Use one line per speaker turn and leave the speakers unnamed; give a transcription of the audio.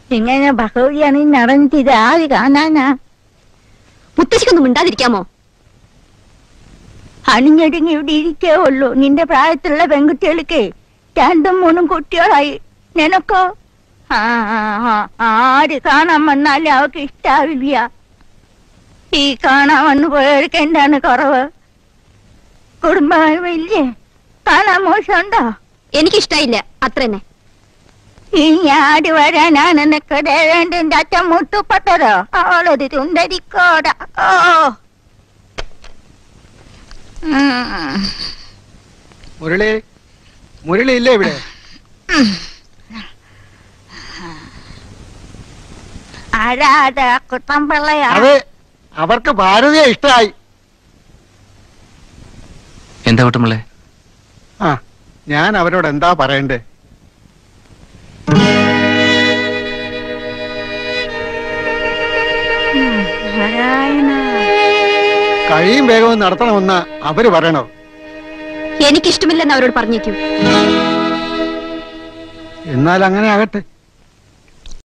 ഇങ്ങനെ ഭഗവതിയാണ് നടന്നിട്ട് ആര് കാണാനാ
മുത്തശ്ശിക്കൊന്നും മിണ്ടാതിരിക്കാമോ
അണിഞ്ഞൊരുങ്ങി ഇവിടെ ഇരിക്കേ ഉള്ളൂ നിന്റെ പ്രായത്തിലുള്ള പെൺകുട്ടികൾക്ക് രണ്ടും മൂന്നും കുട്ടികളായി നിനക്കോ ആ ആ, ആ, ആര് കാണാൻ വന്നാലും അവർക്ക് ഇഷ്ടാവില്ല ഈ കാണാൻ വന്നു പോയവർക്ക് എന്താണ് കുറവ് കുടുംബമില്ലേ കാണാൻ മോശമുണ്ടോ
എനിക്കിഷ്ടായില്ല അത്ര തന്നെ
ഈ ഞാട് വരാനാണ് നിനക്ക് ദേവേന്ദ്രന്റെ അച്ഛൻ മുട്ടുപെട്ടതോ അവളൊരു തുണ്ടരിക്കോട ഓ ഉം.
മുരളി മുരളി ഇല്ലേ ഇവിടെ
ആരാ അത് കുട്ടമ്പിള്ളയാ
അതെ അവർക്ക് ഭാരതിയെ ഇഷ്ടമായി
എന്താ കുട്ടമ്പിള്ളേ
ആ ഞാൻ അവരോട് എന്താ പറയണ്ടേ
നാരായണ
കഴിയും വേഗവും നടത്തണമെന്ന് അവര് പറയണോ
എനിക്കിഷ്ടമില്ലെന്ന് അവരോട് പറഞ്ഞേക്കൂ
എന്നാൽ അങ്ങനെ ആകട്ടെ